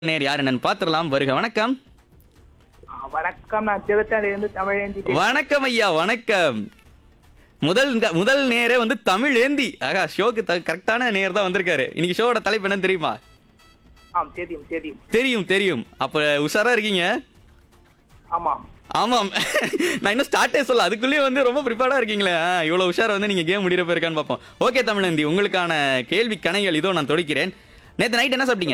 நேர் யார் என்னன்னு பாத்துடலாம் வருக வணக்கம் ஆ, வணக்கம் நான் திருத்தணிலிருந்து தமிழேந்தி பேசுறேன். வணக்கம் ஐயா வணக்கம் முதல் முதல் நேரே வந்து தமிழ் ஏந்தி ஆகா ஷோக்கு கரெக்டான நேர் தான் வந்திருக்காரு இன்னைக்கு ஷோவோட தலைப்பு என்னன்னு தெரியுமா ஆம் தெரியும் தெரியும் தெரியும் தெரியும் அப்ப உஷாரா இருக்கீங்க ஆமாம் ஆமாம் நான் இன்னும் ஸ்டார்ட்டே சொல்ல அதுக்குள்ளேயே வந்து ரொம்ப ப்ரிப்பேர்டா இருக்கீங்களே ஆ, இவ்வளவு உஷாரா வந்து நீங்க கேம் முடியிற இருக்கான்னு பார்ப்போம் ஓகே தமிழந்தி உங்களுக்கான கேள்வி கணைகள் இதோ நான் தொடுக்கிறேன் நேத்து நைட் என்ன சாப்பிட்டீங்க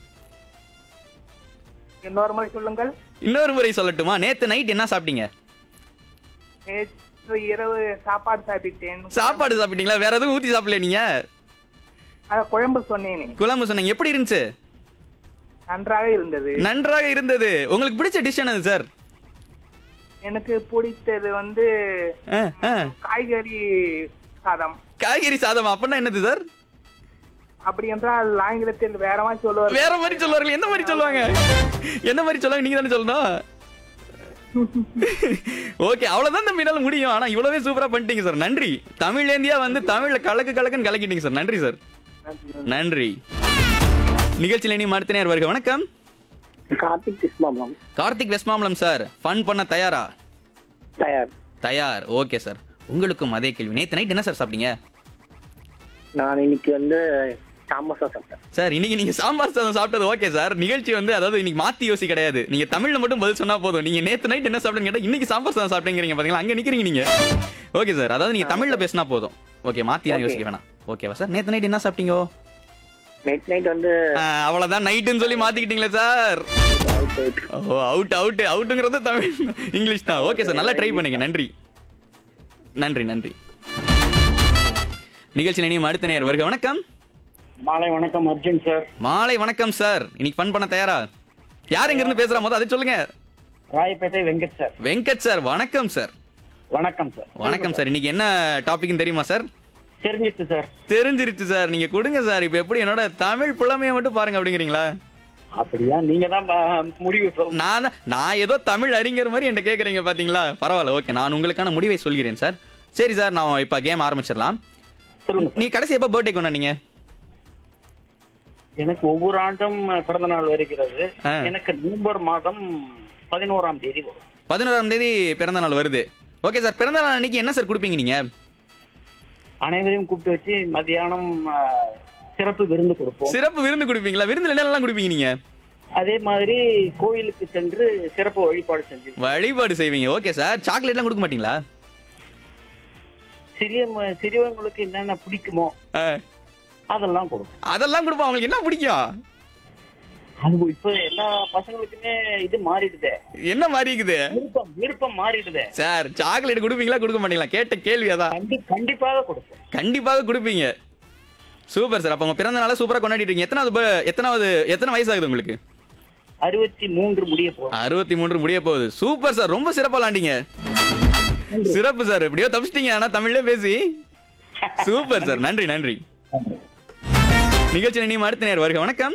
இன்னொரு முறை சொல்லுங்கள் இன்னொரு முறை சொல்லட்டுமா நேத்து நைட் என்ன சாப்பிட்டீங்க நேற்று இரவு சாப்பாடு சாப்பிட்டேன் சாப்பாடு சாப்பிட்டீங்களா வேற எதுவும் ஊத்தி சாப்பிடல நீங்க அத குழம்பு சொன்னேனே குழம்பு சொன்னீங்க எப்படி இருந்துச்சு நன்றாக இருந்தது நன்றாக இருந்தது உங்களுக்கு பிடிச்ச டிஷ் என்னது சார் எனக்கு பிடித்தது வந்து ஆ, ஆ. காய்கறி சாதம் காய்கறி சாதம் அப்படின்னா என்னது சார் அப்படி என்றால் ஆங்கிலத்தில் வேற மாதிரி சொல்லுவார் வேற மாதிரி சொல்லுவார்கள் என்ன மாதிரி சொல்லுவாங்க என்ன மாதிரி சொல்லுவாங்க நீங்க தானே சொல்லணும் ஓகே அவ்வளவுதான் இந்த மீனால முடியும் ஆனா இவ்வளவே சூப்பரா பண்ணிட்டீங்க சார் நன்றி தமிழ்லேந்தியா வந்து தமிழ்ல கலக்கு கலக்குன்னு கலக்கிட்டீங்க சார் நன்றி சார் நன்றி நிகழ்ச்சியில் இனி அடுத்த நேர் வருக வணக்கம் கார்த்திக் கிருஷ்ணாபுரம் கார்த்திக் வெஸ்மாமலம் சார் ஃபன் பண்ண தயாரா தயார் தயார் ஓகே சார் உங்களுக்கும் அதே கேள்வி நேத்து நைட் என்ன சார் சாப்பிட்டீங்க நான் இன்னைக்கு வந்து சாமோசா சாப்பிட்டேன் சார் இன்னைக்கு நீங்க சாம்பார் சாதம் சாப்பிட்டது ஓகே சார் நிகழ்ச்சி வந்து அதாவது இன்னைக்கு மாத்தி யோசி கிடையாது நீங்க தமிழ்ல மட்டும் பதில் சொன்னா போதும் நீங்க நேத்து நைட் என்ன சாப்பிட்டீங்க கேட்டா இன்னைக்கு சாம்பார் சாதம் சாப்பிட்டீங்க பாத்தீங்களா அங்க நிக்கிறீங்க நீங்க ஓகே சார் அதாவது நீங்க தமிழ்ல பேசினா போதும் ஓகே மாத்தி யாரும் யோசிக்க வேணாம் ஓகேவா சார் நேத்து நைட் என்ன சாப்பிட்டீங்க நைட் நைட் வந்து ஆ, அவ்வளவுதான் நைட்டுன்னு சொல்லி மாத்திக்கிட்டீங்களே சார் out ஆயிட்டு. ஓ அவுட் அவுட் அவுட்டுங்கிறது தமிழ் இங்கிலீஷ் தான் ஓகே சார் நல்லா ட்ரை பண்ணுங்க நன்றி நன்றி நன்றி நிகழ்ச்சி நினைவு அடுத்த நேர் வருக வணக்கம் மாலை வணக்கம் அர்ஜுன் சார் மாலை வணக்கம் சார் இன்னைக்கு ஃபன் பண்ண தயாரா யார் எங்க இருந்து பேசுறா மொதல் அதை சொல்லுங்க ராயப்பேட்டை வெங்கட் சார் வெங்கட் சார் வணக்கம் சார் வணக்கம் சார் வணக்கம் சார் இன்னைக்கு என்ன டாபிக்னு தெரியுமா சார் தெரிஞ்சிச்சு சார் தெரிஞ்சிருச்சு சார் நீங்க கொடுங்க சார் இப்போ எப்படி என்னோட தமிழ் புலமையை மட்டும் பாருங்க அப்படிங்கிறீங்களா அப்படியா நீங்க தான் ப- முடிவு சொல்லணும் நான் தான்- நான் ஏதோ தமிழ் அறிஞர் மாதிரி என்ன கேக்குறீங்க பாத்தீங்களா பரவாயில்ல ஓகே நான் உங்களுக்கான முடிவை சொல்கிறேன் சார் சரி சார் நான் இப்ப கேம் ஆரம்பிச்சிடலாம் சொல்லுங்க நீ கடைசி எப்ப பர்த்டே கொண்டாடிங்க எனக்கு ஒவ்வொரு ஆண்டும் பிறந்த நாள் வருகிறது ஆ. எனக்கு நவம்பர் மாதம் பதினோராம் தேதி வரும் பதினோராம் தேதி பிறந்த நாள் வருது ஓகே சார் பிறந்த நாள் அன்னைக்கு என்ன சார் கொடுப்பீங்க நீங்க அனைவரையும் கூப்பிட்டு வச்சு மதியானம் ஆ, சிறப்பு விருந்து கொடுப்போம் சிறப்பு விருந்து கொடுப்பீங்களா விருந்துல என்னெல்லாம் கொடுப்பீங்க நீங்க அதே மாதிரி கோயிலுக்கு சென்று சிறப்பு வழிபாடு செஞ்சு வழிபாடு செய்வீங்க ஓகே சார் சாக்லேட்லாம் கொடுக்க மாட்டீங்களா சிறிய ம- சிறியவங்களுக்கு என்னென்ன பிடிக்குமோ ஆ, அதெல்லாம் கொடுப்போம் அதெல்லாம் கொடுப்போம் அவங்களுக்கு என்ன பிடிக்கும் அது இப்ப எல்லா பசங்களுக்குமே இது மாறிடுதே என்ன மாதிரி இருக்குது விருப்பம் விருப்பம் மாறிடுதே சார் சாக்லேட் கொடுப்பீங்களா கொடுக்க மாட்டீங்களா கேட்ட கேள்வி அதான் கண்டி கண்டிப்பாக கொடுப்போம் கண்டிப்பாக கொடுப்பீங்க சூப்பர் சார் அப்ப உங்க பிறந்த நாளை சூப்பரா கொண்டாடிட்டு இருக்கீங்க எத்தனாவது ப- எத்தனாவது எத்தனை வயசு ஆகுது உங்களுக்கு அறுபத்தி மூன்று முடிய போறோம் அறுபத்தி மூன்று முடிய போகுது சூப்பர் சார் ரொம்ப சிறப்பா விளாண்டீங்க சிறப்பு சார் எப்படியோ தப்பிச்சிட்டீங்க ஆனா தமிழ்ல பேசி சூப்பர் சார் நன்றி நன்றி நிகழ்ச்சி நீ அடுத்த நேர் வருக வணக்கம்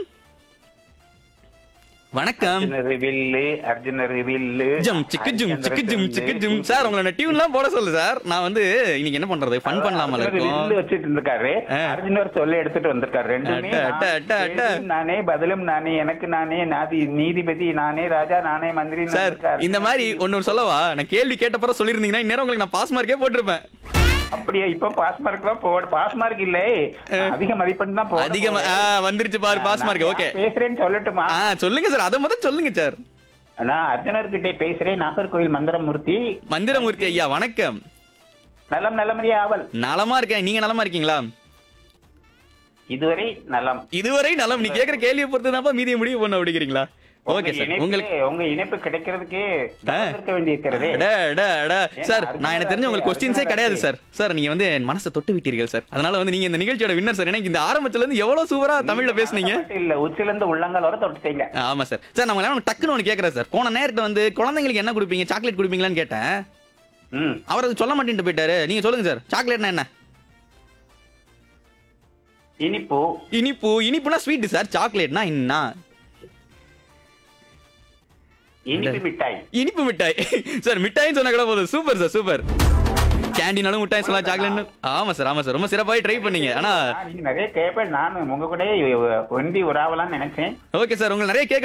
வணக்கம் அர்ஜுனர் வில்லு அர்ஜுனர் வில்லு ஜம் சிக்கு ஜும் சிக்கு ஜும் சிக்கு ஜும் சார் உங்களை டியூன்லாம் போட சொல்லு சார் நான் வந்து இன்னைக்கு என்ன பண்றது ஃபன் பண்ணலாமல அர்ஜுனர் இருக்கும் வில்லு வச்சுட்டு இருக்காரு ஆ. அர்ஜுனர் சொல்ல எடுத்துட்டு வந்திருக்காரு ரெண்டுமே அட்ட, அட்ட, அட்ட, நான் அட்ட. கேள்வியும் நானே பதிலும் நானே எனக்கு நானே நாதி நீதிபதி நானே ராஜா நானே மந்திரி சார் இந்த மாதிரி ஒன்னு சொல்லவா நான் கேள்வி கேட்டப்பறம் சொல்லிருந்தீங்கன்னா இந்நேரம் உங்களுக்கு நான் பாஸ் மார்க்கே போட்டிருப்பேன் அப்படியே இப்ப பாஸ் மார்க் தான் போட பாஸ் மார்க் இல்ல அதிக மதிப்பெண் தான் போட அதிகமா ஆ, வந்துருச்சு பாரு பாஸ் மார்க் நான் ஓகே பேசுறேன்னு சொல்லட்டுமா ஆ சொல்லுங்க சார் அதை முதல்ல சொல்லுங்க சார் நான் அர்ஜுனர் கிட்டே பேசுறேன் நாகர்கோவில் மந்திரமூர்த்தி மந்திரமூர்த்தி ஐயா வணக்கம் நலம் நலமறிய ஆவல் நலமா இருக்கேன் நீங்க நலமா இருக்கீங்களா இதுவரை நலம் இதுவரை நலம் நீ கேக்குற கேள்வியை பொறுத்து தான் மீதியை முடிவு பண்ண அப்படிங்கிறீங்களா ஓகே உங்க சார் இணைப்பு- உங்களுக்கு உங்க இணைப்பு கிடைக்கிறதுக்கு ஆ. இருக்க வேண்டியிருக்கிறதே அட, அட, அட. சார் அர்ஜுனா நான் எனக்கு தெரிஞ்ச உங்களுக்கு ராஜே, கொஸ்டின்ஸே அர்ஜுனா கிடையாது ராஜே. சார் சார் நீங்க வந்து என் மனசை தொட்டு விட்டீர்கள் சார் அதனால வந்து நீங்க இந்த நிகழ்ச்சியோட வின்னர் சார் எனக்கு இந்த ஆரம்பத்துல இருந்து எவ்வளவு சூப்பரா தமிழ்ல பேசுனீங்க மட்டும் இல்ல உச்சில இருந்து உள்ளங்கால் வர தொட்டுட்டீங்க ஆமா சார் சார் நம்ம எல்லாம் டக்குன்னு ஒன்று கேட்குறேன் சார் போன நேரத்துல வந்து குழந்தைங்களுக்கு என்ன கொடுப்பீங்க சாக்லேட் கொடுப்பீங்களான்னு கேட்டேன் ம் அவர் அது சொல்ல மாட்டேன்ட்டு போயிட்டாரு நீங்க சொல்லுங்க சார் சாக்லேட்னா என்ன இனிப்பு இனிப்பு இனிப்புனா ஸ்வீட் சார் சாக்லேட்னா என்ன இனிப்பு மிட்டாய் இனிப்பு மிட்டாய் சார் மிட்டாய்னு சொன்னா கூட போதும் சூப்பர் சார் சூப்பர் கேண்டீனாலும் மிட்டாய் சொல்லலாம் சாக்லேட் ஆமா சார் ஆமா சார் ரொம்ப சிறப்பாக ட்ரை பண்ணீங்க ஆனா நான் நீங்க நிறைய கேட்பேன் நான் உங்க கூட ஒண்டி உறாவலாம்னு நினைச்சேன் ஓகே சார் உங்களை நிறைய கேட்க